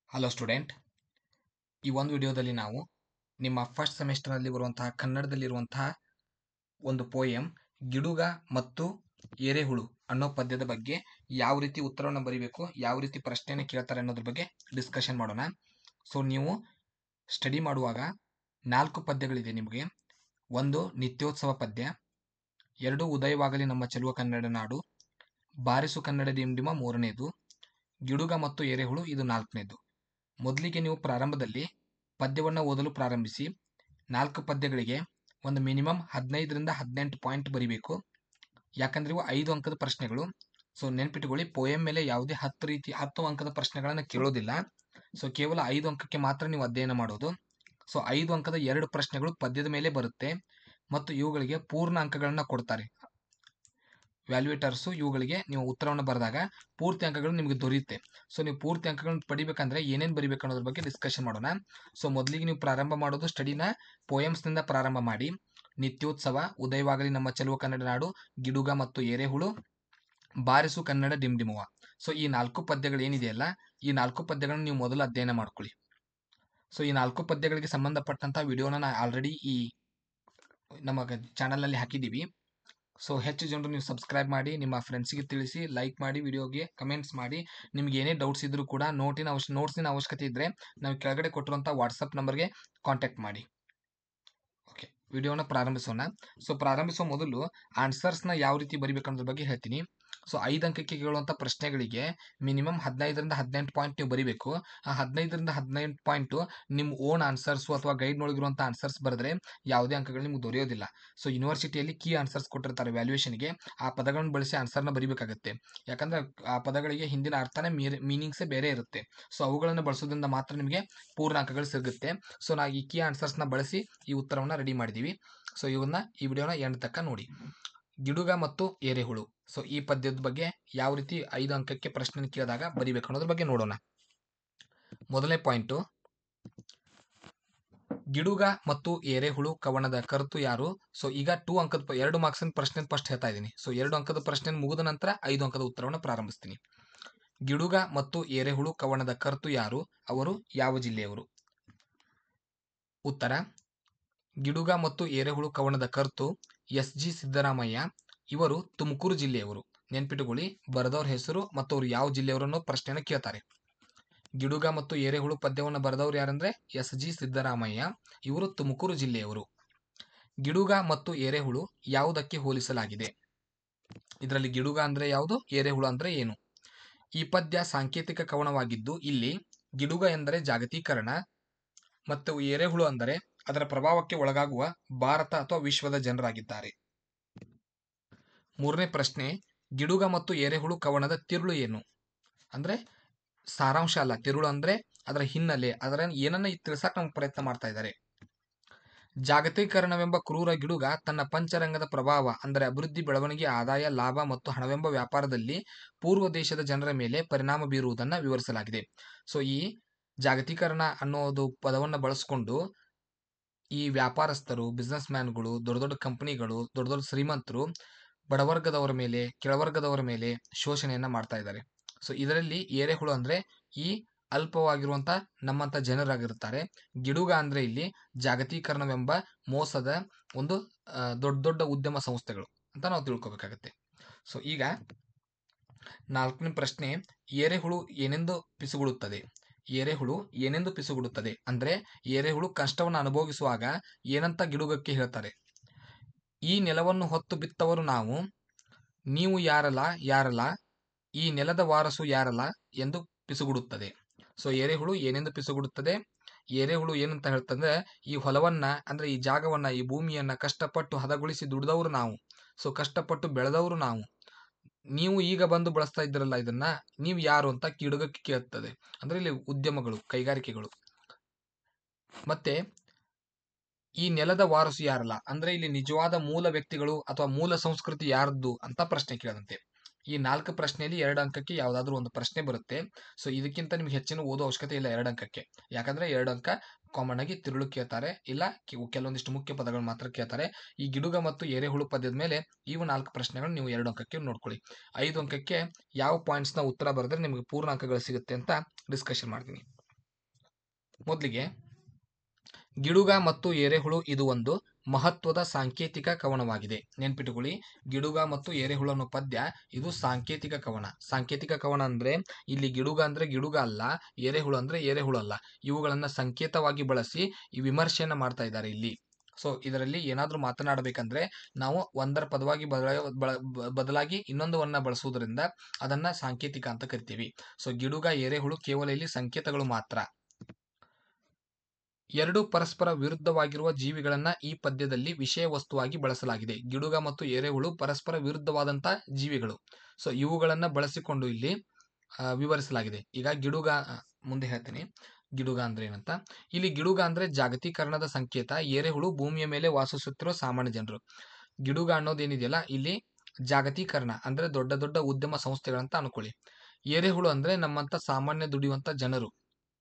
hello student ಈ ಒಂದು ವಿಡಿಯೋದಲ್ಲಿ ನಾವು ನಿಮ್ಮ ಫಸ್ಟ್ ಸೆಮಿಸ್ಟರ್ನಲ್ಲಿ ಬರುವಂತಹ ಕನ್ನಡದಲ್ಲಿರುವಂತಹ ಒಂದು ಪೋಯಂ ಗಿಡುಗ ಮತ್ತು ಎರೆಹುಳು ಅನ್ನೋ ಪದ್ಯದ ಬಗ್ಗೆ ಯಾವ ರೀತಿ ಉತ್ತರವನ್ನು ಬರೀಬೇಕು ಯಾವ ರೀತಿ ಪ್ರಶ್ನೆಯನ್ನು ಕೇಳ್ತಾರೆ ಅನ್ನೋದ್ರ ಬಗ್ಗೆ ಡಿಸ್ಕಷನ್ ಮಾಡೋಣ ಸೊ ನೀವು ಸ್ಟಡಿ ಮಾಡುವಾಗ ನಾಲ್ಕು ಪದ್ಯಗಳಿದೆ ನಿಮಗೆ ಒಂದು ನಿತ್ಯೋತ್ಸವ ಪದ್ಯ ಎರಡು ಉದಯವಾಗಲಿ ನಮ್ಮ ಚೆಲುವ ಕನ್ನಡ ನಾಡು ಬಾರಿಸು ಕನ್ನಡ ಡಿಂಡಿಮ ಮೂರನೇದು ಗಿಡುಗ ಮತ್ತು ಎರೆಹುಳು ಇದು ನಾಲ್ಕನೇದು ಮೊದಲಿಗೆ ನೀವು ಪ್ರಾರಂಭದಲ್ಲಿ ಪದ್ಯವನ್ನು ಓದಲು ಪ್ರಾರಂಭಿಸಿ ನಾಲ್ಕು ಪದ್ಯಗಳಿಗೆ ಒಂದು ಮಿನಿಮಮ್ ಹದಿನೈದರಿಂದ ಹದಿನೆಂಟು ಪಾಯಿಂಟ್ ಬರಿಬೇಕು ಯಾಕಂದ್ರೆ ಇವು ಐದು ಅಂಕದ ಪ್ರಶ್ನೆಗಳು ಸೊ ನೆನ್ಪಿಟ್ಕೊಳ್ಳಿ ಪೋಯಂ ಮೇಲೆ ಯಾವುದೇ ಹತ್ತು ರೀತಿ ಹತ್ತು ಅಂಕದ ಪ್ರಶ್ನೆಗಳನ್ನು ಕೇಳೋದಿಲ್ಲ ಸೊ ಕೇವಲ ಐದು ಅಂಕಕ್ಕೆ ಮಾತ್ರ ನೀವು ಅಧ್ಯಯನ ಮಾಡೋದು ಸೊ ಐದು ಅಂಕದ ಎರಡು ಪ್ರಶ್ನೆಗಳು ಪದ್ಯದ ಮೇಲೆ ಬರುತ್ತೆ ಮತ್ತು ಇವುಗಳಿಗೆ ಪೂರ್ಣ ಅಂಕಗಳನ್ನ ಕೊಡ್ತಾರೆ ವ್ಯಾಲ್ಯೂಯೇಟರ್ಸು ಇವುಗಳಿಗೆ ನೀವು ಉತ್ತರವನ್ನು ಬರೆದಾಗ ಪೂರ್ತಿ ಅಂಕಗಳು ನಿಮಗೆ ದೊರೆಯುತ್ತೆ ಸೊ ನೀವು ಪೂರ್ತಿ ಅಂಕಗಳನ್ನು ಪಡಿಬೇಕಂದ್ರೆ ಏನೇನು ಬರಿಬೇಕು ಅನ್ನೋದ್ರ ಬಗ್ಗೆ ಡಿಸ್ಕಷನ್ ಮಾಡೋಣ ಸೊ ಮೊದಲಿಗೆ ನೀವು ಪ್ರಾರಂಭ ಮಾಡೋದು ಸ್ಟಡಿನ ಪೋಯಮ್ಸ್ನಿಂದ ಪ್ರಾರಂಭ ಮಾಡಿ ನಿತ್ಯೋತ್ಸವ ಉದಯವಾಗಲಿ ನಮ್ಮ ಚೆಲುವ ಕನ್ನಡ ನಾಡು ಗಿಡುಗ ಮತ್ತು ಎರೆಹುಳು ಬಾರಿಸು ಕನ್ನಡ ಡಿಮ್ಡಿಮುವ ಸೊ ಈ ನಾಲ್ಕು ಪದ್ಯಗಳು ಏನಿದೆಯಲ್ಲ ಈ ನಾಲ್ಕು ಪದ್ಯಗಳನ್ನು ನೀವು ಮೊದಲು ಅಧ್ಯಯನ ಮಾಡ್ಕೊಳ್ಳಿ ಸೊ ಈ ನಾಲ್ಕು ಪದ್ಯಗಳಿಗೆ ಸಂಬಂಧಪಟ್ಟಂತ ವಿಡಿಯೋನ ನಾ ಆಲ್ರೆಡಿ ಈ ನಮ್ಮ ಚಾನಲ್ನಲ್ಲಿ ಹಾಕಿದ್ದೀವಿ ಸೊ ಹೆಚ್ಚು ಜನರು ನೀವು ಸಬ್ಸ್ಕ್ರೈಬ್ ಮಾಡಿ ನಿಮ್ಮ ಫ್ರೆಂಡ್ಸಿಗೆ ತಿಳಿಸಿ ಲೈಕ್ ಮಾಡಿ ವಿಡಿಯೋಗೆ ಕಮೆಂಟ್ಸ್ ಮಾಡಿ ನಿಮ್ಗೆ ಏನೇ ಡೌಟ್ಸ್ ಇದ್ರೂ ಕೂಡ ನೋಟಿನ ಅವಶ್ಯ ನೋಟ್ಸಿನ ಅವಶ್ಯಕತೆ ಇದ್ದರೆ ನಾವು ಕೆಳಗಡೆ ಕೊಟ್ಟಿರುವಂಥ ವಾಟ್ಸಪ್ ನಂಬರ್ಗೆ ಕಾಂಟ್ಯಾಕ್ಟ್ ಮಾಡಿ ಓಕೆ ವಿಡಿಯೋನ ಪ್ರಾರಂಭಿಸೋಣ ಸೊ ಪ್ರಾರಂಭಿಸೋ ಮೊದಲು ಆನ್ಸರ್ಸ್ನ ಯಾವ ರೀತಿ ಬರಿಬೇಕು ಅನ್ನೋದ್ರ ಬಗ್ಗೆ ಹೇಳ್ತೀನಿ ಸೊ ಐದು ಅಂಕಕ್ಕೆ ಕೇಳುವಂಥ ಪ್ರಶ್ನೆಗಳಿಗೆ ಮಿನಿಮಮ್ ಹದಿನೈದರಿಂದ ಹದಿನೆಂಟು ಪಾಯಿಂಟ್ ನೀವು ಬರಿಬೇಕು ಆ ಹದಿನೈದರಿಂದ ಹದಿನೆಂಟು ಪಾಯಿಂಟು ನಿಮ್ಮ ಓನ್ ಆನ್ಸರ್ಸು ಅಥವಾ ಗೈಡ್ನೊಳಗಿರುವಂಥ ಆನ್ಸರ್ಸ್ ಬರೆದ್ರೆ ಯಾವುದೇ ಅಂಕಗಳು ನಿಮ್ಗೆ ದೊರೆಯೋದಿಲ್ಲ ಸೊ ಯೂನಿವರ್ಸಿಟಿಯಲ್ಲಿ ಕೀ ಆನ್ಸರ್ಸ್ ಕೊಟ್ಟಿರ್ತಾರೆ ವ್ಯಾಲ್ಯೂಯೇಷನ್ಗೆ ಆ ಪದಗಳನ್ನು ಬಳಸಿ ಆನ್ಸರ್ನ ಬರಿಬೇಕಾಗುತ್ತೆ ಯಾಕಂದ್ರೆ ಆ ಪದಗಳಿಗೆ ಹಿಂದಿನ ಅರ್ಥನೇ ಮೀನಿಂಗ್ಸೇ ಬೇರೆ ಇರುತ್ತೆ ಸೊ ಅವುಗಳನ್ನು ಬಳಸೋದ್ರಿಂದ ಮಾತ್ರ ನಿಮಗೆ ಪೂರ್ಣ ಅಂಕಗಳು ಸಿಗುತ್ತೆ ಸೊ ನಾವು ಈ ಕೀ ಆನ್ಸರ್ಸ್ನ ಬಳಸಿ ಈ ಉತ್ತರವನ್ನು ರೆಡಿ ಮಾಡಿದ್ದೀವಿ ಸೊ ಇವನ್ನ ಈ ವಿಡಿಯೋನ ಎಂಡ್ ತಕ್ಕ ನೋಡಿ ಗಿಡುಗ ಮತ್ತು ಎರೆಹುಳು ಸೊ ಈ ಪದ್ಯದ ಬಗ್ಗೆ ಯಾವ ರೀತಿ ಐದು ಅಂಕಕ್ಕೆ ಪ್ರಶ್ನೆ ಕೇಳಿದಾಗ ಬರಿಬೇಕು ಅನ್ನೋದ್ರ ಬಗ್ಗೆ ನೋಡೋಣ ಮೊದಲನೇ ಪಾಯಿಂಟು ಗಿಡುಗ ಮತ್ತು ಎರೆಹುಳು ಕವನದ ಕರುತು ಯಾರು ಸೊ ಈಗ ಟೂ ಅಂಕದ ಎರಡು ಮಾರ್ಕ್ಸ್ ಪ್ರಶ್ನೆ ಫಸ್ಟ್ ಹೇಳ್ತಾ ಇದ್ದೀನಿ ಸೊ ಎರಡು ಅಂಕದ ಪ್ರಶ್ನೆ ಮುಗಿದ ನಂತರ ಐದು ಅಂಕದ ಉತ್ತರವನ್ನು ಪ್ರಾರಂಭಿಸ್ತೀನಿ ಗಿಡುಗ ಮತ್ತು ಎರೆಹುಳು ಕವನದ ಕರ್ತು ಯಾರು ಅವರು ಯಾವ ಜಿಲ್ಲೆಯವರು ಉತ್ತರ ಗಿಡುಗ ಮತ್ತು ಎರೆಹುಳು ಕವನದ ಕರ್ತು ಎಸ್ ಜಿ ಸಿದ್ದರಾಮಯ್ಯ ಇವರು ತುಮಕೂರು ಜಿಲ್ಲೆಯವರು ನೆನ್ಪಿಟ್ಟುಕೊಳ್ಳಿ ಬರೆದವ್ರ ಹೆಸರು ಮತ್ತು ಅವರು ಯಾವ ಜಿಲ್ಲೆಯವರನ್ನು ಪ್ರಶ್ನೆಯನ್ನು ಕೇಳ್ತಾರೆ ಗಿಡುಗ ಮತ್ತು ಎರೆಹುಳು ಪದ್ಯವನ್ನು ಬರೆದವ್ರು ಯಾರಂದ್ರೆ ಎಸ್ ಜಿ ಸಿದ್ದರಾಮಯ್ಯ ಇವರು ತುಮಕೂರು ಜಿಲ್ಲೆಯವರು ಗಿಡುಗ ಮತ್ತು ಎರೆಹುಳು ಯಾವುದಕ್ಕೆ ಹೋಲಿಸಲಾಗಿದೆ ಇದರಲ್ಲಿ ಗಿಡುಗ ಅಂದ್ರೆ ಯಾವುದು ಎರೆಹುಳು ಅಂದ್ರೆ ಏನು ಈ ಪದ್ಯ ಸಾಂಕೇತಿಕ ಕವನವಾಗಿದ್ದು ಇಲ್ಲಿ ಗಿಡುಗ ಎಂದರೆ ಜಾಗತೀಕರಣ ಮತ್ತು ಎರೆಹುಳು ಅಂದರೆ ಅದರ ಪ್ರಭಾವಕ್ಕೆ ಒಳಗಾಗುವ ಭಾರತ ಅಥವಾ ವಿಶ್ವದ ಜನರಾಗಿದ್ದಾರೆ ಮೂರನೇ ಪ್ರಶ್ನೆ ಗಿಡುಗ ಮತ್ತು ಎರೆಹುಳು ಕವನದ ತಿರುಳು ಏನು ಅಂದ್ರೆ ಸಾರಾಂಶ ಅಲ್ಲ ತಿರುಳು ಅಂದ್ರೆ ಅದರ ಹಿನ್ನೆಲೆ ಅದರ ಏನನ್ನ ತಿಳಿಸಕ್ ನಮ್ಗೆ ಪ್ರಯತ್ನ ಮಾಡ್ತಾ ಇದ್ದಾರೆ ಜಾಗತೀಕರಣವೆಂಬ ಕ್ರೂರ ಗಿಡುಗ ತನ್ನ ಪಂಚರಂಗದ ಪ್ರಭಾವ ಅಂದರೆ ಅಭಿವೃದ್ಧಿ ಬೆಳವಣಿಗೆ ಆದಾಯ ಲಾಭ ಮತ್ತು ಹಣವೆಂಬ ವ್ಯಾಪಾರದಲ್ಲಿ ಪೂರ್ವ ದೇಶದ ಜನರ ಮೇಲೆ ಪರಿಣಾಮ ಬೀರುವುದನ್ನು ವಿವರಿಸಲಾಗಿದೆ ಸೊ ಈ ಜಾಗತೀಕರಣ ಅನ್ನೋದು ಪದವನ್ನು ಬಳಸ್ಕೊಂಡು ಈ ವ್ಯಾಪಾರಸ್ಥರು ಬಿಸ್ನೆಸ್ ಮ್ಯಾನ್ಗಳು ದೊಡ್ಡ ದೊಡ್ಡ ಕಂಪನಿಗಳು ದೊಡ್ಡ ದೊಡ್ಡ ಶ್ರೀಮಂತರು ಬಡವರ್ಗದವರ ಮೇಲೆ ಕೆಳವರ್ಗದವರ ಮೇಲೆ ಶೋಷಣೆಯನ್ನ ಮಾಡ್ತಾ ಇದ್ದಾರೆ ಸೊ ಇದರಲ್ಲಿ ಎರೆಹುಳು ಅಂದ್ರೆ ಈ ಅಲ್ಪವಾಗಿರುವಂತ ನಮ್ಮಂತ ಜನರಾಗಿರುತ್ತಾರೆ ಗಿಡುಗ ಅಂದ್ರೆ ಇಲ್ಲಿ ಜಾಗತೀಕರಣವೆಂಬ ಮೋಸದ ಒಂದು ದೊಡ್ಡ ದೊಡ್ಡ ಉದ್ಯಮ ಸಂಸ್ಥೆಗಳು ಅಂತ ನಾವು ತಿಳ್ಕೊಬೇಕಾಗತ್ತೆ ಸೊ ಈಗ ನಾಲ್ಕನೇ ಪ್ರಶ್ನೆ ಎರೆಹುಳು ಏನೆಂದು ಪಿಸುಗುಡುತ್ತದೆ ಎರೆಹುಳು ಏನೆಂದು ಪಿಸುಗುಡುತ್ತದೆ ಅಂದ್ರೆ ಎರೆಹುಳು ಕಷ್ಟವನ್ನು ಅನುಭವಿಸುವಾಗ ಏನಂತ ಗಿಡುಗಕ್ಕೆ ಹೇಳ್ತಾರೆ ಈ ನೆಲವನ್ನು ಹೊತ್ತು ಬಿತ್ತವರು ನಾವು ನೀವು ಯಾರಲ್ಲ ಯಾರಲ್ಲ ಈ ನೆಲದ ವಾರಸು ಯಾರಲ್ಲ ಎಂದು ಪಿಸುಗುಡುತ್ತದೆ ಸೊ ಎರೆಹುಳು ಏನೆಂದು ಪಿಸುಗುಡುತ್ತದೆ ಎರೆಹುಳು ಏನಂತ ಹೇಳ್ತಂದ್ರೆ ಈ ಹೊಲವನ್ನ ಅಂದ್ರೆ ಈ ಜಾಗವನ್ನ ಈ ಭೂಮಿಯನ್ನ ಕಷ್ಟಪಟ್ಟು ಹದಗೊಳಿಸಿ ದುಡಿದವರು ನಾವು ಸೊ ಕಷ್ಟಪಟ್ಟು ಬೆಳೆದವರು ನಾವು ನೀವು ಈಗ ಬಂದು ಬಳಸ್ತಾ ಇದ್ರಲ್ಲ ಇದನ್ನ ನೀವು ಯಾರು ಅಂತ ಕಿಡುಗಕ್ಕೆ ಕೇಳ್ತದೆ ಅಂದ್ರೆ ಇಲ್ಲಿ ಉದ್ಯಮಗಳು ಕೈಗಾರಿಕೆಗಳು ಮತ್ತೆ ಈ ನೆಲದ ವಾರಸು ಯಾರಲ್ಲ ಅಂದ್ರೆ ಇಲ್ಲಿ ನಿಜವಾದ ಮೂಲ ವ್ಯಕ್ತಿಗಳು ಅಥವಾ ಮೂಲ ಸಂಸ್ಕೃತಿ ಯಾರದ್ದು ಅಂತ ಪ್ರಶ್ನೆ ಕೇಳದಂತೆ ಈ ನಾಲ್ಕು ಪ್ರಶ್ನೆಯಲ್ಲಿ ಎರಡು ಅಂಕಕ್ಕೆ ಯಾವ್ದಾದ್ರು ಒಂದು ಪ್ರಶ್ನೆ ಬರುತ್ತೆ ಸೊ ಇದಕ್ಕಿಂತ ನಿಮ್ಗೆ ಹೆಚ್ಚಿನ ಓದೋ ಅವಶ್ಯಕತೆ ಇಲ್ಲ ಎರಡು ಅಂಕಕ್ಕೆ ಯಾಕಂದ್ರೆ ಎರಡು ಅಂಕ ಕಾಮನ್ ಆಗಿ ತಿರುಳು ಕೇಳ್ತಾರೆ ಇಲ್ಲ ಕೆಲವೊಂದಿಷ್ಟು ಮುಖ್ಯ ಪದಗಳು ಮಾತ್ರ ಕೇಳ್ತಾರೆ ಈ ಗಿಡುಗ ಮತ್ತು ಎರೆಹುಳು ಪದ್ಯದ ಮೇಲೆ ಇವು ನಾಲ್ಕು ಪ್ರಶ್ನೆಗಳು ನೀವು ಎರಡು ಅಂಕಕ್ಕೆ ನೋಡ್ಕೊಳ್ಳಿ ಐದು ಅಂಕಕ್ಕೆ ಯಾವ ಪಾಯಿಂಟ್ಸ್ನ ಉತ್ತರ ಬರೆದ್ರೆ ನಿಮಗೆ ಪೂರ್ಣ ಅಂಕಗಳು ಸಿಗುತ್ತೆ ಅಂತ ಡಿಸ್ಕಷನ್ ಮಾಡ್ತೀನಿ ಮೊದಲಿಗೆ ಗಿಡುಗ ಮತ್ತು ಎರೆಹುಳು ಇದು ಒಂದು ಮಹತ್ವದ ಸಾಂಕೇತಿಕ ಕವನವಾಗಿದೆ ನೆನ್ಪಿಟ್ಟುಕೊಳ್ಳಿ ಗಿಡುಗ ಮತ್ತು ಎರೆಹುಳು ಅನ್ನೋ ಪದ್ಯ ಇದು ಸಾಂಕೇತಿಕ ಕವನ ಸಾಂಕೇತಿಕ ಕವನ ಅಂದ್ರೆ ಇಲ್ಲಿ ಗಿಡುಗ ಅಂದ್ರೆ ಗಿಡುಗ ಅಲ್ಲ ಎರೆಹುಳು ಅಂದ್ರೆ ಎರೆಹುಳು ಅಲ್ಲ ಇವುಗಳನ್ನ ಸಂಕೇತವಾಗಿ ಬಳಸಿ ಈ ವಿಮರ್ಶೆಯನ್ನ ಮಾಡ್ತಾ ಇದ್ದಾರೆ ಇಲ್ಲಿ ಸೊ ಇದರಲ್ಲಿ ಏನಾದ್ರೂ ಮಾತನಾಡಬೇಕಂದ್ರೆ ನಾವು ಒಂದರ ಪದವಾಗಿ ಬದಲ ಬಳ- ಬ- ಬದಲಾಗಿ ಇನ್ನೊಂದವನ್ನ ಬಳಸುವುದರಿಂದ ಅದನ್ನ ಸಾಂಕೇತಿಕ ಅಂತ ಕರಿತೀವಿ ಸೊ ಗಿಡುಗ ಎರೆಹುಳು ಕೇವಲ ಇಲ್ಲಿ ಸಂಕೇತಗಳು ಮಾತ್ರ ಎರಡು ಪರಸ್ಪರ ವಿರುದ್ಧವಾಗಿರುವ ಜೀವಿಗಳನ್ನ ಈ ಪದ್ಯದಲ್ಲಿ ವಿಷಯ ವಸ್ತುವಾಗಿ ಬಳಸಲಾಗಿದೆ ಗಿಡುಗ ಮತ್ತು ಎರೆಹುಳು ಪರಸ್ಪರ ವಿರುದ್ಧವಾದಂತ ಜೀವಿಗಳು ಸೊ ಇವುಗಳನ್ನ ಬಳಸಿಕೊಂಡು ಇಲ್ಲಿ ಆ, ವಿವರಿಸಲಾಗಿದೆ ಈಗ ಗಿಡುಗ ಆ, ಮುಂದೆ ಹೇಳ್ತೀನಿ ಗಿಡುಗ ಅಂದ್ರೆ ಏನಂತ ಇಲ್ಲಿ ಗಿಡುಗ ಅಂದ್ರೆ ಜಾಗತೀಕರಣದ ಸಂಕೇತ ಎರೆಹುಳು ಭೂಮಿಯ ಮೇಲೆ ವಾಸಿಸುತ್ತಿರುವ ಸಾಮಾನ್ಯ ಜನರು ಗಿಡುಗ ಅನ್ನೋದೇನಿದೆಯಲ್ಲ ಇಲ್ಲಿ ಜಾಗತೀಕರಣ ಅಂದ್ರೆ ದೊಡ್ಡ ದೊಡ್ಡ ಉದ್ಯಮ ಸಂಸ್ಥೆಗಳಂತ ಅನ್ಕೊಳ್ಳಿ ಎರೆಹುಳು ಅಂದ್ರೆ ನಮ್ಮಂತ ಸಾಮಾನ್ಯ ದುಡಿಯುವಂತ ಜನರು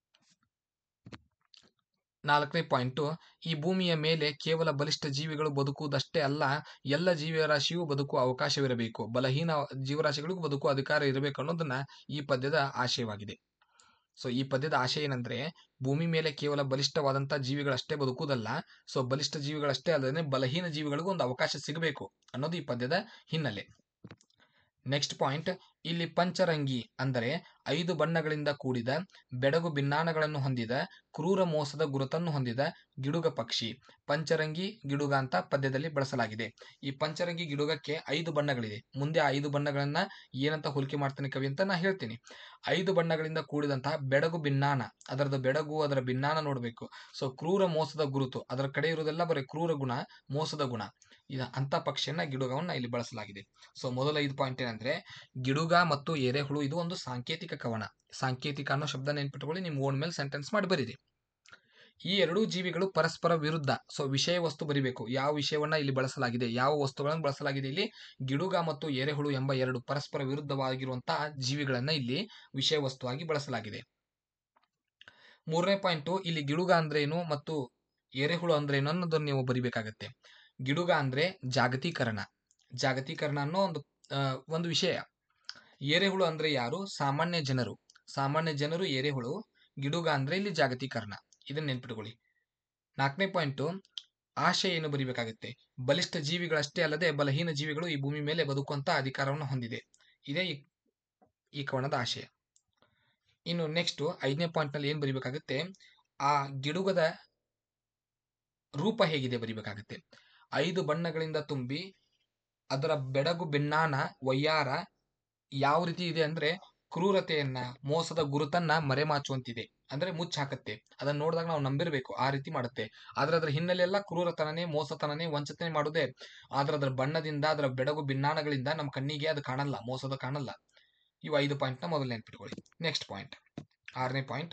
ನಾಲ್ಕನೇ ಪಾಯಿಂಟು ಈ ಭೂಮಿಯ ಮೇಲೆ ಕೇವಲ ಬಲಿಷ್ಠ ಜೀವಿಗಳು ಬದುಕುವುದಷ್ಟೇ ಅಲ್ಲ ಎಲ್ಲ ಜೀವರಾಶಿಯೂ ಬದುಕುವ ಅವಕಾಶವಿರಬೇಕು ಬಲಹೀನ ಜೀವರಾಶಿಗಳಿಗೂ ಬದುಕುವ ಅಧಿಕಾರ ಇರಬೇಕು ಅನ್ನೋದನ್ನ ಈ ಪದ್ಯದ ಆಶಯವಾಗಿದೆ ಸೊ ಈ ಪದ್ಯದ ಆಶಯ ಏನಂದ್ರೆ ಭೂಮಿ ಮೇಲೆ ಕೇವಲ ಬಲಿಷ್ಠವಾದಂತ ಜೀವಿಗಳಷ್ಟೇ ಬದುಕುವುದಲ್ಲ ಸೊ ಬಲಿಷ್ಠ ಜೀವಿಗಳಷ್ಟೇ ಅಲ್ಲದೆ ಬಲಹೀನ ಜೀವಿಗಳಿಗೂ ಒಂದು ಅವಕಾಶ ಸಿಗಬೇಕು ಅನ್ನೋದು ಈ ಪದ್ಯದ ಹಿನ್ನೆಲೆ ನೆಕ್ಸ್ಟ್ ಪಾಯಿಂಟ್ ಇಲ್ಲಿ ಪಂಚರಂಗಿ ಅಂದರೆ ಐದು ಬಣ್ಣಗಳಿಂದ ಕೂಡಿದ ಬೆಡಗು ಭಿನ್ನಾಣಗಳನ್ನು ಹೊಂದಿದ ಕ್ರೂರ ಮೋಸದ ಗುರುತನ್ನು ಹೊಂದಿದ ಗಿಡುಗ ಪಕ್ಷಿ ಪಂಚರಂಗಿ ಗಿಡುಗ ಅಂತ ಪದ್ಯದಲ್ಲಿ ಬಳಸಲಾಗಿದೆ ಈ ಪಂಚರಂಗಿ ಗಿಡುಗಕ್ಕೆ ಐದು ಬಣ್ಣಗಳಿದೆ ಮುಂದೆ ಆ ಐದು ಬಣ್ಣಗಳನ್ನ ಏನಂತ ಹೋಲಿಕೆ ಮಾಡ್ತಾನೆ ಕವಿ ಅಂತ ನಾ ಹೇಳ್ತೀನಿ ಐದು ಬಣ್ಣಗಳಿಂದ ಕೂಡಿದಂತಹ ಬೆಡಗು ಭಿನ್ನಾಣ ಅದರದ ಬೆಡಗು ಅದರ ಭಿನ್ನಾಣ ನೋಡಬೇಕು ಸೊ ಕ್ರೂರ ಮೋಸದ ಗುರುತು ಅದರ ಕಡೆ ಇರುವುದೆಲ್ಲ ಬರೀ ಕ್ರೂರ ಗುಣ ಮೋಸದ ಗುಣ ಇದ ಅಂತ ಪಕ್ಷಿಯನ್ನ ಗಿಡುಗವನ್ನ ಇಲ್ಲಿ ಬಳಸಲಾಗಿದೆ ಸೊ ಮೊದಲ ಐದು ಪಾಯಿಂಟ್ ಏನಂದ್ರೆ ಗಿಡುಗ ಮತ್ತು ಎರೆಹುಳು ಇದು ಒಂದು ಸಾಂಕೇತಿಕ ಕವನ ಸಾಂಕೇತಿಕ ಅನ್ನೋ ಶಬ್ದ ನೆನ್ಪಿಟ್ಕೊಳ್ಳಿ ನಿಮ್ಮ ಓನ್ ಮೇಲೆ ಸೆಂಟೆನ್ಸ್ ಮಾಡಿ ಬರೀರಿ ಈ ಎರಡೂ ಜೀವಿಗಳು ಪರಸ್ಪರ ವಿರುದ್ಧ ಸೊ ವಿಷಯ ವಸ್ತು ಬರಿಬೇಕು ಯಾವ ವಿಷಯವನ್ನ ಇಲ್ಲಿ ಬಳಸಲಾಗಿದೆ ಯಾವ ವಸ್ತುಗಳನ್ನು ಬಳಸಲಾಗಿದೆ ಇಲ್ಲಿ ಗಿಡುಗ ಮತ್ತು ಎರೆಹುಳು ಎಂಬ ಎರಡು ಪರಸ್ಪರ ವಿರುದ್ಧವಾಗಿರುವಂತಹ ಜೀವಿಗಳನ್ನ ಇಲ್ಲಿ ವಿಷಯ ವಸ್ತುವಾಗಿ ಬಳಸಲಾಗಿದೆ ಮೂರನೇ ಪಾಯಿಂಟು ಇಲ್ಲಿ ಗಿಡುಗ ಅಂದ್ರೇನು ಮತ್ತು ಎರೆಹುಳು ಅಂದ್ರೇನು ಅನ್ನೋದನ್ನ ನೀವು ಬರಿಬೇಕಾಗತ್ತೆ ಗಿಡುಗ ಅಂದ್ರೆ ಜಾಗತೀಕರಣ ಜಾಗತೀಕರಣ ಅನ್ನೋ ಒಂದು ಆ, ಒಂದು ವಿಷಯ ಎರೆಹುಳು ಅಂದ್ರೆ ಯಾರು ಸಾಮಾನ್ಯ ಜನರು ಸಾಮಾನ್ಯ ಜನರು ಎರೆಹುಳು ಗಿಡುಗ ಅಂದ್ರೆ ಇಲ್ಲಿ ಜಾಗತೀಕರಣ ಇದನ್ನ ನೆನ್ಪಿಟ್ಕೊಳ್ಳಿ ನಾಲ್ಕನೇ ಪಾಯಿಂಟು ಆಶಯ ಏನು ಬರಿಬೇಕಾಗತ್ತೆ ಬಲಿಷ್ಠ ಜೀವಿಗಳಷ್ಟೇ ಅಲ್ಲದೆ ಬಲಹೀನ ಜೀವಿಗಳು ಈ ಭೂಮಿ ಮೇಲೆ ಬದುಕುವಂತ ಅಧಿಕಾರವನ್ನು ಹೊಂದಿದೆ ಇದೇ ಈ- ಈ ಕವನದ ಆಶಯ ಇನ್ನು ನೆಕ್ಸ್ಟ್ ಐದನೇ ಪಾಯಿಂಟ್ ನಲ್ಲಿ ಏನ್ ಬರಿಬೇಕಾಗುತ್ತೆ ಆ ಗಿಡುಗದ ರೂಪ ಹೇಗಿದೆ ಬರಿಬೇಕಾಗತ್ತೆ ಐದು ಬಣ್ಣಗಳಿಂದ ತುಂಬಿ ಅದರ ಬೆಡಗು ಬೆನ್ನಾನ ವಯ್ಯಾರ ಯಾವ ರೀತಿ ಇದೆ ಅಂದ್ರೆ ಕ್ರೂರತೆಯನ್ನ ಮೋಸದ ಗುರುತನ್ನ ಮರೆಮಾಚುವಂತಿದೆ ಅಂದ್ರೆ ಮುಚ್ಚಾಕತ್ತೆ ಅದನ್ನ ನೋಡಿದಾಗ ನಾವು ನಂಬಿರ್ಬೇಕು ಆ ರೀತಿ ಮಾಡುತ್ತೆ ಆದ್ರೆ ಅದ್ರ ಹಿನ್ನೆಲೆ ಎಲ್ಲ ಕ್ರೂರತನನೇ ಮೋಸತನನೇ ವಂಚನೆ ಮಾಡುದೇ ಆದ್ರೆ ಅದರ ಬಣ್ಣದಿಂದ ಅದರ ಬೆಡಗು ಭಿನ್ನಾಣಗಳಿಂದ ನಮ್ಮ ಕಣ್ಣಿಗೆ ಅದು ಕಾಣಲ್ಲ ಮೋಸದ ಕಾಣಲ್ಲ ಇವು ಐದು ಪಾಯಿಂಟ್ ನ ಮೊದಲು ನೆನ್ಪಿಟ್ಕೊಳ್ಳಿ ನೆಕ್ಸ್ಟ್ ಪಾಯಿಂಟ್ ಆರನೇ ಪಾಯಿಂಟ್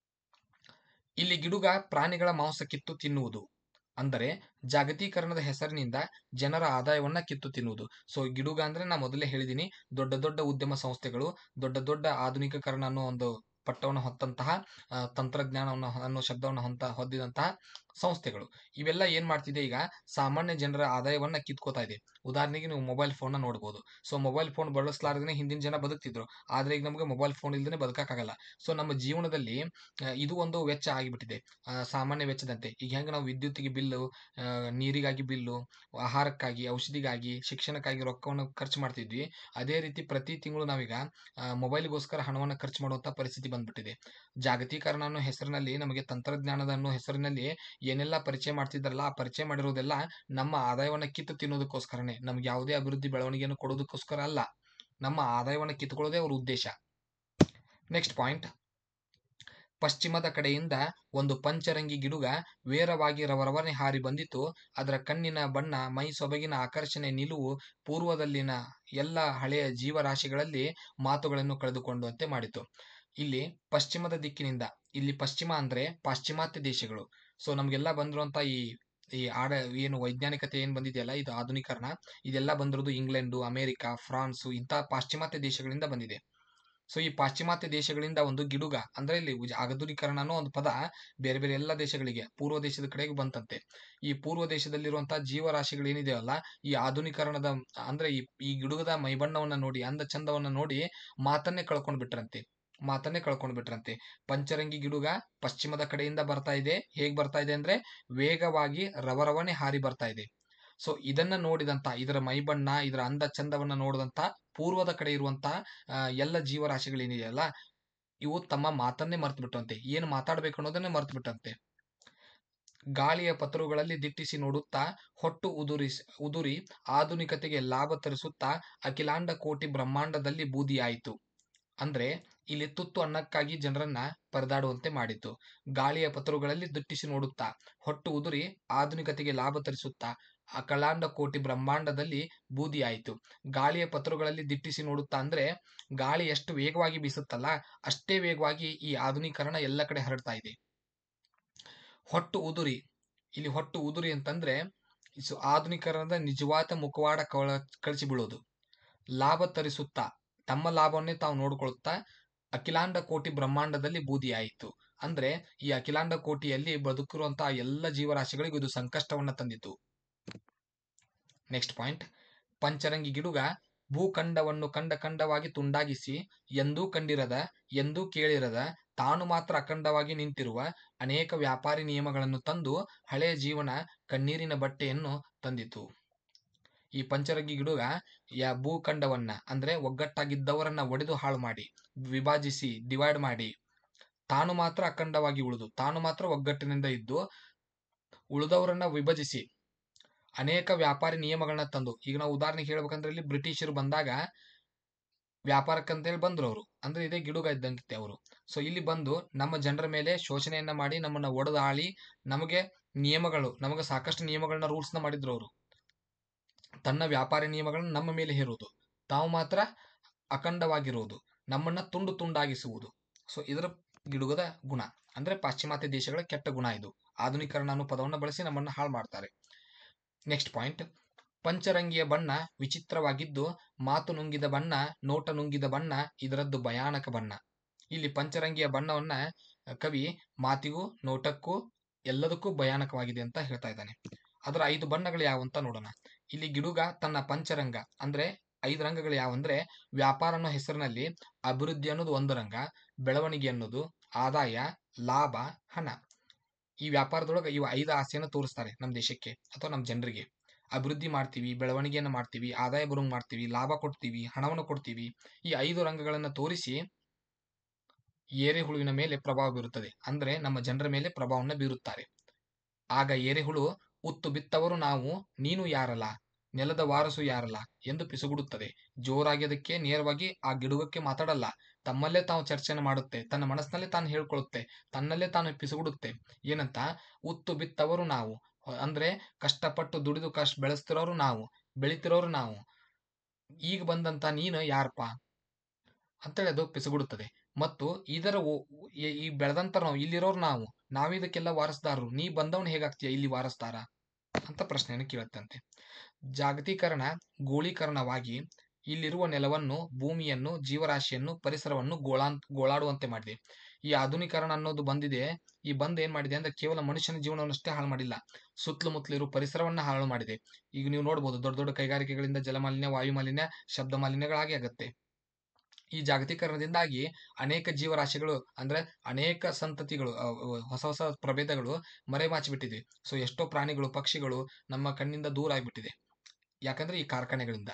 ಇಲ್ಲಿ ಗಿಡುಗ ಪ್ರಾಣಿಗಳ ಮಾಂಸ ಕಿತ್ತು ತಿನ್ನುವುದು ಅಂದರೆ ಜಾಗತೀಕರಣದ ಹೆಸರಿನಿಂದ ಜನರ ಆದಾಯವನ್ನ ಕಿತ್ತು ತಿನ್ನುವುದು ಸೊ ಗಿಡುಗ ಅಂದ್ರೆ ನಾ ಮೊದಲೇ ಹೇಳಿದೀನಿ ದೊಡ್ಡ ದೊಡ್ಡ ಉದ್ಯಮ ಸಂಸ್ಥೆಗಳು ದೊಡ್ಡ ದೊಡ್ಡ ಆಧುನಿಕೀಕರಣ ಅನ್ನೋ ಒಂದು ಪಟ್ಟವನ್ನು ಹೊತ್ತಂತಹ ಆ, ತಂತ್ರಜ್ಞಾನವನ್ನು ಹೊ- ಅನ್ನೋ ಶಬ್ದವನ್ನು ಹೊಂತ ಹೊಂದಿದಂತಹ ಸಂಸ್ಥೆಗಳು ಇವೆಲ್ಲ ಏನ್ ಮಾಡ್ತಿದೆ ಈಗ ಸಾಮಾನ್ಯ ಜನರ ಆದಾಯವನ್ನ ಕಿತ್ಕೋತಾ ಇದೆ ಉದಾಹರಣೆಗೆ ನೀವು ಮೊಬೈಲ್ ಫೋನ್ ನೋಡಬಹುದು ಸೊ ಮೊಬೈಲ್ ಫೋನ್ ಬಳಸಲಾರದೇ ಹಿಂದಿನ ಜನ ಬದುಕ್ತಿದ್ರು ಆದ್ರೆ ಈಗ ನಮಗೆ ಮೊಬೈಲ್ ಫೋನ್ ಇಲ್ದೇ ಬದುಕಕ್ಕಾಗಲ್ಲ ಸೊ ನಮ್ಮ ಜೀವನದಲ್ಲಿ ಆ, ಇದು ಒಂದು ವೆಚ್ಚ ಆಗಿಬಿಟ್ಟಿದೆ ಆ, ಸಾಮಾನ್ಯ ವೆಚ್ಚದಂತೆ ಈಗ ಹೆಂಗೆ ನಾವು ವಿದ್ಯುತ್ತಿಗೆ ಬಿಲ್ಲು ಆ, ನೀರಿಗಾಗಿ ಬಿಲ್ಲು ಆಹಾರಕ್ಕಾಗಿ ಔಷಧಿಗಾಗಿ ಶಿಕ್ಷಣಕ್ಕಾಗಿ ರೊಕ್ಕವನ್ನು ಖರ್ಚು ಮಾಡ್ತಿದ್ವಿ ಅದೇ ರೀತಿ ಪ್ರತಿ ತಿಂಗಳು ನಾವೀಗ ಆ, ಮೊಬೈಲ್ಗೋಸ್ಕರ ಹಣವನ್ನು ಖರ್ಚು ಮಾಡುವಂತ ಪರಿಸ್ಥಿತಿ ಬಂದ್ಬಿಟ್ಟಿದೆ ಜಾಗತೀಕರಣ ಅನ್ನೋ ಹೆಸರಿನಲ್ಲಿ ನಮಗೆ ತಂತ್ರಜ್ಞಾನದ ಅನ್ನೋ ಹೆಸರಿನಲ್ಲಿ ಏನೆಲ್ಲ ಪರಿಚಯ ಮಾಡ್ತಿದ್ರಲ್ಲ ಆ ಪರಿಚಯ ಮಾಡಿರೋದೆಲ್ಲ ನಮ್ಮ ಆದಾಯವನ್ನ ಕಿತ್ತು ತಿನ್ನೋದಕ್ಕೋಸ್ಕರನೇ ನಮ್ಗೆ ಯಾವುದೇ ಅಭಿವೃದ್ಧಿ ಬೆಳವಣಿಗೆಯನ್ನು ಕೊಡೋದಕ್ಕೋಸ್ಕರ ಅಲ್ಲ ನಮ್ಮ ಆದಾಯವನ್ನ ಕಿತ್ತುಕೊಳ್ಳೋದೇ ಅವ್ರ ಉದ್ದೇಶ ನೆಕ್ಸ್ಟ್ ಪಾಯಿಂಟ್ ಪಶ್ಚಿಮದ ಕಡೆಯಿಂದ ಒಂದು ಪಂಚರಂಗಿ ಗಿಡುಗ ವೇರವಾಗಿ ರವರವನೆ ಹಾರಿ ಬಂದಿತು ಅದರ ಕಣ್ಣಿನ ಬಣ್ಣ ಮೈ ಸೊಬಗಿನ ಆಕರ್ಷಣೆ ನಿಲುವು ಪೂರ್ವದಲ್ಲಿನ ಎಲ್ಲ ಹಳೆಯ ಜೀವರಾಶಿಗಳಲ್ಲಿ ಮಾತುಗಳನ್ನು ಕಳೆದುಕೊಂಡಂತೆ ಮಾಡಿತು ಇಲ್ಲಿ ಪಶ್ಚಿಮದ ದಿಕ್ಕಿನಿಂದ ಇಲ್ಲಿ ಪಶ್ಚಿಮ ಅಂದ್ರೆ ಪಾಶ್ಚಿಮಾತ್ಯ ದೇಶಗಳು ಸೊ ನಮ್ಗೆಲ್ಲ ಬಂದಿರುವಂತ ಈ ಈ ಆಡ ಏನು ವೈಜ್ಞಾನಿಕತೆ ಏನ್ ಬಂದಿದೆಯಲ್ಲ ಇದು ಆಧುನೀಕರಣ ಇದೆಲ್ಲ ಬಂದಿರೋದು ಇಂಗ್ಲೆಂಡು ಅಮೆರಿಕ ಫ್ರಾನ್ಸು ಇಂತಹ ಪಾಶ್ಚಿಮಾತ್ಯ ದೇಶಗಳಿಂದ ಬಂದಿದೆ ಸೊ ಈ ಪಾಶ್ಚಿಮಾತ್ಯ ದೇಶಗಳಿಂದ ಒಂದು ಗಿಡುಗ ಅಂದ್ರೆ ಇಲ್ಲಿ ಉಜ- ಆಧುನೀಕರಣ ಅನ್ನೋ ಒಂದು ಪದ ಬೇರೆ ಬೇರೆ ಎಲ್ಲ ದೇಶಗಳಿಗೆ ಪೂರ್ವ ದೇಶದ ಕಡೆಗೆ ಬಂತಂತೆ ಈ ಪೂರ್ವ ದೇಶದಲ್ಲಿರುವಂತಹ ಜೀವರಾಶಿಗಳು ಏನಿದೆಯಲ್ಲ ಈ ಆಧುನೀಕರಣದ ಅಂದ್ರೆ ಈ ಈ ಗಿಡುಗದ ಮೈಬಣ್ಣವನ್ನ ನೋಡಿ ಅಂದ ಚಂದವನ್ನ ನೋಡಿ ಮಾತನ್ನೇ ಕಳ್ಕೊಂಡ್ ಬಿಟ್ರಂತೆ ಮಾತನ್ನೇ ಕಳ್ಕೊಂಡು ಬಿಟ್ರಂತೆ ಪಂಚರಂಗಿ ಗಿಡುಗ ಪಶ್ಚಿಮದ ಕಡೆಯಿಂದ ಬರ್ತಾ ಇದೆ ಹೇಗ್ ಬರ್ತಾ ಇದೆ ಅಂದ್ರೆ ವೇಗವಾಗಿ ರವರವನೆ ಹಾರಿ ಬರ್ತಾ ಇದೆ ಸೊ ಇದನ್ನ ನೋಡಿದಂತ ಇದರ ಮೈಬಣ್ಣ ಇದರ ಅಂದ ಚಂದವನ್ನ ನೋಡಿದಂತ ಪೂರ್ವದ ಕಡೆ ಇರುವಂತ ಎಲ್ಲ ಜೀವರಾಶಿಗಳೇನಿದೆಯಲ್ಲ ಇವು ತಮ್ಮ ಮಾತನ್ನೇ ಮರ್ತು ಬಿಟ್ಟಂತೆ ಏನು ಮಾತಾಡ್ಬೇಕು ಅನ್ನೋದನ್ನೇ ಮರ್ತು ಬಿಟ್ಟಂತೆ ಗಾಳಿಯ ಪತ್ರುಗಳಲ್ಲಿ ದಿಟ್ಟಿಸಿ ನೋಡುತ್ತಾ ಹೊಟ್ಟು ಉದುರಿ ಉದುರಿ ಆಧುನಿಕತೆಗೆ ಲಾಭ ತರಿಸುತ್ತಾ ಅಖಿಲಾಂಡ ಕೋಟಿ ಬ್ರಹ್ಮಾಂಡದಲ್ಲಿ ಬೂದಿಯಾಯಿತು ಅಂದ್ರೆ ಇಲ್ಲಿ ತುತ್ತು ಅನ್ನಕ್ಕಾಗಿ ಜನರನ್ನ ಪರದಾಡುವಂತೆ ಮಾಡಿತು ಗಾಳಿಯ ಪತ್ರುಗಳಲ್ಲಿ ದಿಟ್ಟಿಸಿ ನೋಡುತ್ತಾ ಹೊಟ್ಟು ಉದುರಿ ಆಧುನಿಕತೆಗೆ ಲಾಭ ತರಿಸುತ್ತಾ ಅಖಲಾಂಡ ಕೋಟಿ ಬ್ರಹ್ಮಾಂಡದಲ್ಲಿ ಬೂದಿಯಾಯಿತು ಗಾಳಿಯ ಪತ್ರುಗಳಲ್ಲಿ ದಿಟ್ಟಿಸಿ ನೋಡುತ್ತಾ ಅಂದ್ರೆ ಗಾಳಿ ಎಷ್ಟು ವೇಗವಾಗಿ ಬೀಸುತ್ತಲ್ಲ ಅಷ್ಟೇ ವೇಗವಾಗಿ ಈ ಆಧುನೀಕರಣ ಎಲ್ಲ ಕಡೆ ಹರಡ್ತಾ ಇದೆ ಹೊಟ್ಟು ಉದುರಿ ಇಲ್ಲಿ ಹೊಟ್ಟು ಉದುರಿ ಅಂತಂದ್ರೆ ಸೊ ಆಧುನೀಕರಣದ ನಿಜವಾದ ಮುಖವಾಡ ಕಳ ಕಳಿಸಿ ಬೀಳೋದು ಲಾಭ ತರಿಸುತ್ತಾ ತಮ್ಮ ಲಾಭವನ್ನೇ ತಾವು ನೋಡ್ಕೊಳುತ್ತಾ ಅಖಿಲಾಂಡ ಕೋಟಿ ಬ್ರಹ್ಮಾಂಡದಲ್ಲಿ ಬೂದಿಯಾಯಿತು ಅಂದ್ರೆ ಈ ಅಖಿಲಾಂಡ ಕೋಟಿಯಲ್ಲಿ ಬದುಕಿರುವಂತಹ ಎಲ್ಲ ಜೀವರಾಶಿಗಳಿಗೂ ಇದು ಸಂಕಷ್ಟವನ್ನ ತಂದಿತು ನೆಕ್ಸ್ಟ್ ಪಾಯಿಂಟ್ ಪಂಚರಂಗಿ ಗಿಡುಗ ಭೂಖಂಡವನ್ನು ಖಂಡ ಖಂಡವಾಗಿ ತುಂಡಾಗಿಸಿ ಎಂದೂ ಕಂಡಿರದ ಎಂದೂ ಕೇಳಿರದ ತಾನು ಮಾತ್ರ ಅಖಂಡವಾಗಿ ನಿಂತಿರುವ ಅನೇಕ ವ್ಯಾಪಾರಿ ನಿಯಮಗಳನ್ನು ತಂದು ಹಳೆಯ ಜೀವನ ಕಣ್ಣೀರಿನ ಬಟ್ಟೆಯನ್ನು ತಂದಿತು ಈ ಪಂಚರಂಗಿ ಗಿಡುಗ ಯಾ ಭೂಖಂಡವನ್ನ ಅಂದ್ರೆ ಒಗ್ಗಟ್ಟಾಗಿದ್ದವರನ್ನ ಒಡೆದು ಹಾಳು ಮಾಡಿ ವಿಭಾಜಿಸಿ ಡಿವೈಡ್ ಮಾಡಿ ತಾನು ಮಾತ್ರ ಅಖಂಡವಾಗಿ ಉಳಿದು ತಾನು ಮಾತ್ರ ಒಗ್ಗಟ್ಟಿನಿಂದ ಇದ್ದು ಉಳಿದವರನ್ನ ವಿಭಜಿಸಿ ಅನೇಕ ವ್ಯಾಪಾರಿ ನಿಯಮಗಳನ್ನ ತಂದು ಈಗ ನಾವು ಉದಾಹರಣೆಗೆ ಹೇಳ್ಬೇಕಂದ್ರೆ ಇಲ್ಲಿ ಬ್ರಿಟಿಷರು ಬಂದಾಗ ವ್ಯಾಪಾರಕ್ಕಂತೇಳಿ ಬಂದ್ರು ಅವರು ಅಂದ್ರೆ ಇದೇ ಗಿಡುಗ ಇದ್ದಂತೆ ಅವರು ಸೊ ಇಲ್ಲಿ ಬಂದು ನಮ್ಮ ಜನರ ಮೇಲೆ ಶೋಷಣೆಯನ್ನ ಮಾಡಿ ನಮ್ಮನ್ನ ಒಡೆದು ಆಳಿ ನಮಗೆ ನಿಯಮಗಳು ನಮಗೆ ಸಾಕಷ್ಟು ನಿಯಮಗಳನ್ನ ರೂಲ್ಸ್ನ ಮಾಡಿದ್ರು ಅವರು ತನ್ನ ವ್ಯಾಪಾರಿ ನಿಯಮಗಳನ್ನ ನಮ್ಮ ಮೇಲೆ ಹೇರುವುದು ತಾವು ಮಾತ್ರ ಅಖಂಡವಾಗಿರುವುದು ನಮ್ಮನ್ನ ತುಂಡು ತುಂಡಾಗಿಸುವುದು ಸೊ ಇದರ ಗಿಡುಗದ ಗುಣ ಅಂದ್ರೆ ಪಾಶ್ಚಿಮಾತ್ಯ ದೇಶಗಳ ಕೆಟ್ಟ ಗುಣ ಇದು ಆಧುನೀಕರಣ ಅನ್ನೋ ಪದವನ್ನು ಬಳಸಿ ನಮ್ಮನ್ನ ಹಾಳು ಮಾಡ್ತಾರೆ ನೆಕ್ಸ್ಟ್ ಪಾಯಿಂಟ್ ಪಂಚರಂಗಿಯ ಬಣ್ಣ ವಿಚಿತ್ರವಾಗಿದ್ದು ಮಾತು ನುಂಗಿದ ಬಣ್ಣ ನೋಟ ನುಂಗಿದ ಬಣ್ಣ ಇದರದ್ದು ಭಯಾನಕ ಬಣ್ಣ ಇಲ್ಲಿ ಪಂಚರಂಗಿಯ ಬಣ್ಣವನ್ನ ಕವಿ ಮಾತಿಗೂ ನೋಟಕ್ಕೂ ಎಲ್ಲದಕ್ಕೂ ಭಯಾನಕವಾಗಿದೆ ಅಂತ ಹೇಳ್ತಾ ಇದ್ದಾನೆ ಅದರ ಐದು ಬಣ್ಣಗಳು ಯಾವಂತ ನೋಡೋಣ ಇಲ್ಲಿ ಗಿಡುಗ ತನ್ನ ಪಂಚರಂಗ ಅಂದ್ರೆ ಐದು ರಂಗಗಳು ಯಾವಂದ್ರೆ ವ್ಯಾಪಾರ ಅನ್ನೋ ಹೆಸರಿನಲ್ಲಿ ಅಭಿವೃದ್ಧಿ ಅನ್ನೋದು ಒಂದು ರಂಗ ಬೆಳವಣಿಗೆ ಅನ್ನೋದು ಆದಾಯ ಲಾಭ ಹಣ ಈ ವ್ಯಾಪಾರದೊಳಗೆ ಇವು ಐದು ಆಸೆಯನ್ನು ತೋರಿಸ್ತಾರೆ ನಮ್ಮ ದೇಶಕ್ಕೆ ಅಥವಾ ನಮ್ಮ ಜನರಿಗೆ ಅಭಿವೃದ್ಧಿ ಮಾಡ್ತೀವಿ ಬೆಳವಣಿಗೆಯನ್ನು ಮಾಡ್ತೀವಿ ಆದಾಯ ಬರೋಂಗ್ ಮಾಡ್ತೀವಿ ಲಾಭ ಕೊಡ್ತೀವಿ ಹಣವನ್ನು ಕೊಡ್ತೀವಿ ಈ ಐದು ರಂಗಗಳನ್ನು ತೋರಿಸಿ ಏರೆಹುಳುವಿನ ಮೇಲೆ ಪ್ರಭಾವ ಬೀರುತ್ತದೆ ಅಂದ್ರೆ ನಮ್ಮ ಜನರ ಮೇಲೆ ಪ್ರಭಾವವನ್ನು ಬೀರುತ್ತಾರೆ ಆಗ ಏರೆಹುಳು ಉತ್ತು ಬಿತ್ತವರು ನಾವು ನೀನು ಯಾರಲ್ಲ ನೆಲದ ವಾರಸು ಯಾರಲ್ಲ ಎಂದು ಪಿಸುಗುಡುತ್ತದೆ ಜೋರಾಗಿ ಅದಕ್ಕೆ ನೇರವಾಗಿ ಆ ಗಿಡುಗಕ್ಕೆ ಮಾತಾಡಲ್ಲ ತಮ್ಮಲ್ಲೇ ತಾವು ಚರ್ಚೆನ ಮಾಡುತ್ತೆ ತನ್ನ ಮನಸ್ಸಿನಲ್ಲೇ ತಾನು ಹೇಳ್ಕೊಳ್ಳುತ್ತೆ ತನ್ನಲ್ಲೇ ತಾನು ಪಿಸುಗುಡುತ್ತೆ ಏನಂತ ಉತ್ತು ಬಿತ್ತವರು ನಾವು ಅಂದ್ರೆ ಕಷ್ಟಪಟ್ಟು ದುಡಿದು ಕಷ್ಟ ಬೆಳೆಸ್ತಿರೋರು ನಾವು ಬೆಳಿತಿರೋರು ನಾವು ಈಗ ಬಂದಂತ ನೀನು ಯಾರಪ್ಪ ಅಂತೇಳಿ ಅದು ಪಿಸುಗುಡುತ್ತದೆ ಮತ್ತು ಇದರ ಈ ಬೆಳೆದಂತ ನಾವು ಇಲ್ಲಿರೋರು ನಾವು ನಾವಿದಕ್ಕೆಲ್ಲ ವಾರಸ್ದಾರರು ನೀ ಬಂದವನು ಹೇಗಾಗ್ತೀಯ ಇಲ್ಲಿ ವಾರಸ್ದಾರ ಅಂತ ಪ್ರಶ್ನೆಯನ್ನು ಕೇಳುತ್ತಂತೆ ಜಾಗತೀಕರಣ ಗೋಳೀಕರಣವಾಗಿ ಇಲ್ಲಿರುವ ನೆಲವನ್ನು ಭೂಮಿಯನ್ನು ಜೀವರಾಶಿಯನ್ನು ಪರಿಸರವನ್ನು ಗೋಳಾನ್ ಗೋಳಾಡುವಂತೆ ಮಾಡಿದೆ ಈ ಆಧುನೀಕರಣ ಅನ್ನೋದು ಬಂದಿದೆ ಈ ಬಂದ್ ಏನ್ ಮಾಡಿದೆ ಅಂದ್ರೆ ಕೇವಲ ಮನುಷ್ಯನ ಜೀವನವನ್ನಷ್ಟೇ ಹಾಳು ಮಾಡಿಲ್ಲ ಸುತ್ತಲೂ ಮುತ್ತಲಿರೋ ಪರಿಸರವನ್ನ ಹಾಳು ಮಾಡಿದೆ ಈಗ ನೀವು ನೋಡ್ಬೋದು ದೊಡ್ಡ ದೊಡ್ಡ ಕೈಗಾರಿಕೆಗಳಿಂದ ಜಲಮಾಲಿನ್ಯ ವಾಯು ಮಾಲಿನ್ಯ ಶಬ್ದ ಮಾಲಿನ್ಯಗಳಾಗಿ ಆಗುತ್ತೆ ಈ ಜಾಗತೀಕರಣದಿಂದಾಗಿ ಅನೇಕ ಜೀವರಾಶಿಗಳು ಅಂದ್ರೆ ಅನೇಕ ಸಂತತಿಗಳು ಹೊಸ ಹೊಸ ಪ್ರಭೇದಗಳು ಮರೆಮಾಚಿಬಿಟ್ಟಿದೆ ಸೊ ಎಷ್ಟೋ ಪ್ರಾಣಿಗಳು ಪಕ್ಷಿಗಳು ನಮ್ಮ ಕಣ್ಣಿಂದ ದೂರ ಆಗಿಬಿಟ್ಟಿದೆ ಯಾಕಂದ್ರೆ ಈ ಕಾರ್ಖಾನೆಗಳಿಂದ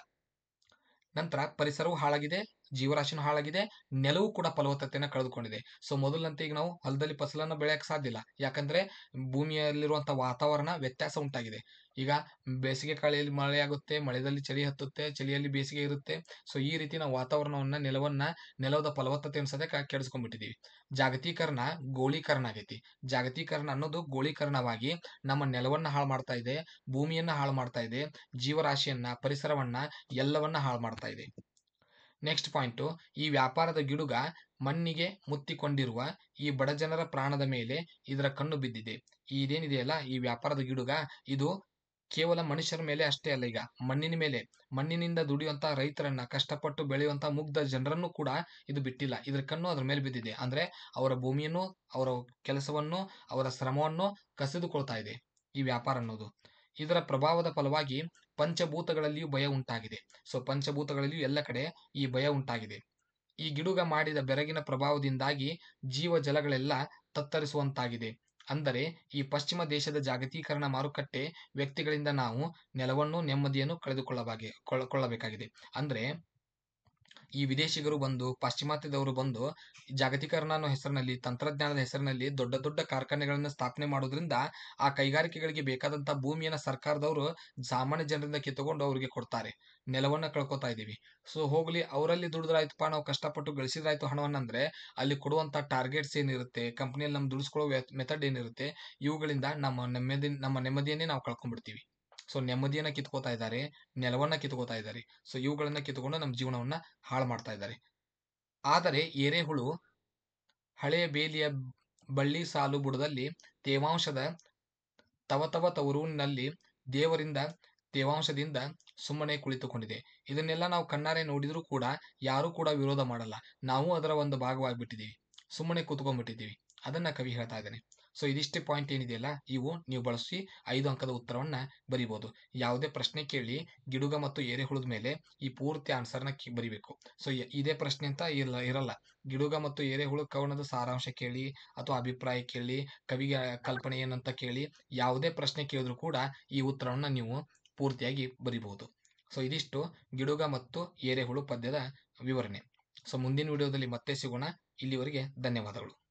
ನಂತರ ಪರಿಸರವು ಹಾಳಾಗಿದೆ ಜೀವರಾಶಿನೂ ಹಾಳಾಗಿದೆ ನೆಲವು ಕೂಡ ಫಲವತ್ತತೆಯನ್ನು ಕಳೆದುಕೊಂಡಿದೆ ಸೊ ಮೊದಲಂತೆ ಈಗ ನಾವು ಹೊಲದಲ್ಲಿ ಫಸಲನ್ನು ಬೆಳೆಯಕ್ಕೆ ಸಾಧ್ಯ ಇಲ್ಲ ಯಾಕಂದ್ರೆ ಭೂಮಿಯಲ್ಲಿರುವಂತಹ ವಾತಾವರಣ ವ್ಯತ್ಯಾಸ ಉಂಟಾಗಿದೆ ಈಗ ಬೇಸಿಗೆ ಕಾಳಿಯಲ್ಲಿ ಮಳೆ ಆಗುತ್ತೆ ಮಳೆಯಲ್ಲಿ ಚಳಿ ಹತ್ತುತ್ತೆ ಚಳಿಯಲ್ಲಿ ಬೇಸಿಗೆ ಇರುತ್ತೆ ಸೊ ಈ ರೀತಿ ನಾವು ವಾತಾವರಣವನ್ನ ನೆಲವನ್ನ ನೆಲದ ಫಲವತ್ತತೆಯನ್ನು ಸದ್ಯಕ್ಕೆ ಕೆಡಿಸ್ಕೊಂಡ್ಬಿಟ್ಟಿದೀವಿ ಜಾಗತೀಕರಣ ಗೋಳೀಕರಣ ಆಗೈತಿ ಜಾಗತೀಕರಣ ಅನ್ನೋದು ಗೋಳೀಕರಣವಾಗಿ ನಮ್ಮ ನೆಲವನ್ನ ಹಾಳು ಮಾಡ್ತಾ ಇದೆ ಭೂಮಿಯನ್ನ ಹಾಳು ಮಾಡ್ತಾ ಇದೆ ಜೀವರಾಶಿಯನ್ನ ಪರಿಸರವನ್ನ ಎಲ್ಲವನ್ನ ಹಾಳು ಮಾಡ್ತಾ ಇದೆ ನೆಕ್ಸ್ಟ್ ಪಾಯಿಂಟ್ ಈ ವ್ಯಾಪಾರದ ಗಿಡುಗ ಮಣ್ಣಿಗೆ ಮುತ್ತಿಕೊಂಡಿರುವ ಈ ಬಡ ಜನರ ಪ್ರಾಣದ ಮೇಲೆ ಇದರ ಕಣ್ಣು ಬಿದ್ದಿದೆ ಇದೇನಿದೆಯಲ್ಲ ಈ ವ್ಯಾಪಾರದ ಗಿಡುಗ ಇದು ಕೇವಲ ಮನುಷ್ಯರ ಮೇಲೆ ಅಷ್ಟೇ ಅಲ್ಲ ಈಗ ಮಣ್ಣಿನ ಮೇಲೆ ಮಣ್ಣಿನಿಂದ ದುಡಿಯುವಂತ ರೈತರನ್ನ ಕಷ್ಟಪಟ್ಟು ಬೆಳೆಯುವಂತ ಮುಗ್ಧ ಜನರನ್ನು ಕೂಡ ಇದು ಬಿಟ್ಟಿಲ್ಲ ಇದ್ರ ಕಣ್ಣು ಅದ್ರ ಮೇಲೆ ಬಿದ್ದಿದೆ ಅಂದ್ರೆ ಅವರ ಭೂಮಿಯನ್ನು ಅವರ ಕೆಲಸವನ್ನು ಅವರ ಶ್ರಮವನ್ನು ಕಸಿದುಕೊಳ್ತಾ ಇದೆ ಈ ವ್ಯಾಪಾರ ಅನ್ನೋದು ಇದರ ಪ್ರಭಾವದ ಫಲವಾಗಿ ಪಂಚಭೂತಗಳಲ್ಲಿಯೂ ಭಯ ಉಂಟಾಗಿದೆ ಸೊ ಪಂಚಭೂತಗಳಲ್ಲಿಯೂ ಎಲ್ಲ ಕಡೆ ಈ ಭಯ ಉಂಟಾಗಿದೆ ಈ ಗಿಡುಗ ಮಾಡಿದ ಬೆರಗಿನ ಪ್ರಭಾವದಿಂದಾಗಿ ಜೀವ ಜಲಗಳೆಲ್ಲ ತತ್ತರಿಸುವಂತಾಗಿದೆ ಅಂದರೆ ಈ ಪಶ್ಚಿಮ ದೇಶದ ಜಾಗತೀಕರಣ ಮಾರುಕಟ್ಟೆ ವ್ಯಕ್ತಿಗಳಿಂದ ನಾವು ನೆಲವನ್ನು ನೆಮ್ಮದಿಯನ್ನು ಕಳೆದುಕೊಳ್ಳಬಾಗಿ ಕೊಳ್ಳ- ಕೊಳ್ಳಬೇಕಾಗಿದೆ ಅಂದ್ರೆ ಈ ವಿದೇಶಿಗರು ಬಂದು ಪಾಶ್ಚಿಮಾತ್ಯದವರು ಬಂದು ಜಾಗತೀಕರಣ ಅನ್ನೋ ಹೆಸರಿನಲ್ಲಿ ತಂತ್ರಜ್ಞಾನದ ಹೆಸರಿನಲ್ಲಿ ದೊಡ್ಡ ದೊಡ್ಡ ಕಾರ್ಖಾನೆಗಳನ್ನು ಸ್ಥಾಪನೆ ಮಾಡೋದ್ರಿಂದ ಆ ಕೈಗಾರಿಕೆಗಳಿಗೆ ಬೇಕಾದಂತ ಭೂಮಿಯನ್ನ ಸರ್ಕಾರದವರು ಸಾಮಾನ್ಯ ಜನರಿಂದ ಕಿತ್ತುಕೊಂಡು ಅವರಿಗೆ ಕೊಡ್ತಾರೆ ನೆಲವನ್ನ ಕಳ್ಕೊತಾ ಇದೀವಿ ಸೊ ಹೋಗ್ಲಿ ಅವರಲ್ಲಿ ದುಡಿದ್ರಾಯ್ತಪ್ಪ ನಾವು ಕಷ್ಟಪಟ್ಟು ಗಳಿಸಿದ್ರಾಯ್ತು ಹಣವನ್ನ ಅಂದ್ರೆ ಅಲ್ಲಿ ಕೊಡುವಂತ ಟಾರ್ಗೆಟ್ಸ್ ಏನಿರುತ್ತೆ ಕಂಪ್ನಿಯಲ್ಲಿ ನಮ್ ದುಡಿಸ್ಕೊಳ್ಳೋ ಮೆಥಡ್ ಏನಿರುತ್ತೆ ಇವುಗಳಿಂದ ನಮ್ಮ ನೆಮ್ಮದಿ ನಮ್ಮ ನೆಮ್ಮದಿಯನ್ನೇ ನಾವು ಕಳ್ಕೊಂಡ್ಬಿಡ್ತೀವಿ ಸೊ ನೆಮ್ಮದಿಯನ್ನ ಕಿತ್ಕೋತಾ ಇದ್ದಾರೆ ನೆಲವನ್ನ ಕಿತ್ಕೋತಾ ಇದ್ದಾರೆ ಸೊ ಇವುಗಳನ್ನ ಕಿತ್ಕೊಂಡು ನಮ್ಮ ಜೀವನವನ್ನ ಹಾಳು ಮಾಡ್ತಾ ಇದ್ದಾರೆ ಆದರೆ ಎರೆಹುಳು ಹಳೆಯ ಬೇಲಿಯ ಬಳ್ಳಿ ಸಾಲು ಬುಡದಲ್ಲಿ ತೇವಾಂಶದ ತವತವ ತವರೂರಿನಲ್ಲಿ ದೇವರಿಂದ ತೇವಾಂಶದಿಂದ ಸುಮ್ಮನೆ ಕುಳಿತುಕೊಂಡಿದೆ ಇದನ್ನೆಲ್ಲ ನಾವು ಕಣ್ಣಾರೆ ನೋಡಿದ್ರೂ ಕೂಡ ಯಾರೂ ಕೂಡ ವಿರೋಧ ಮಾಡಲ್ಲ ನಾವು ಅದರ ಒಂದು ಭಾಗವಾಗಿಬಿಟ್ಟಿದ್ದೀವಿ ಸುಮ್ಮನೆ ಕೂತ್ಕೊಂಡ್ಬಿಟ್ಟಿದ್ದೀವಿ ಅದನ್ನ ಕವಿ ಹೇಳ್ತಾ ಇದ್ದಾನೆ ಸೊ ಇದಿಷ್ಟೇ ಪಾಯಿಂಟ್ ಏನಿದೆಯಲ್ಲ ಇವು ನೀವು ಬಳಸಿ ಐದು ಅಂಕದ ಉತ್ತರವನ್ನ ಬರಿಬಹುದು ಯಾವುದೇ ಪ್ರಶ್ನೆ ಕೇಳಿ ಗಿಡುಗ ಮತ್ತು ಎರೆಹುಳದ ಮೇಲೆ ಈ ಪೂರ್ತಿ ಆನ್ಸರ್ನ ಬರಿಬೇಕು ಸೊ ಇದೇ ಪ್ರಶ್ನೆ ಅಂತ ಇರಲ್ಲ ಇರಲ್ಲ ಗಿಡುಗ ಮತ್ತು ಎರೆಹುಳು ಕವನದ ಸಾರಾಂಶ ಕೇಳಿ ಅಥವಾ ಅಭಿಪ್ರಾಯ ಕೇಳಿ ಕವಿಗೆ ಕಲ್ಪನೆ ಏನಂತ ಕೇಳಿ ಯಾವುದೇ ಪ್ರಶ್ನೆ ಕೇಳಿದ್ರು ಕೂಡ ಈ ಉತ್ತರವನ್ನ ನೀವು ಪೂರ್ತಿಯಾಗಿ ಬರಿಬಹುದು ಸೊ ಇದಿಷ್ಟು ಗಿಡುಗ ಮತ್ತು ಎರೆಹುಳು ಪದ್ಯದ ವಿವರಣೆ ಸೊ ಮುಂದಿನ ವಿಡಿಯೋದಲ್ಲಿ ಮತ್ತೆ ಸಿಗೋಣ ಇಲ್ಲಿವರೆಗೆ ಧನ್ಯವಾದಗಳು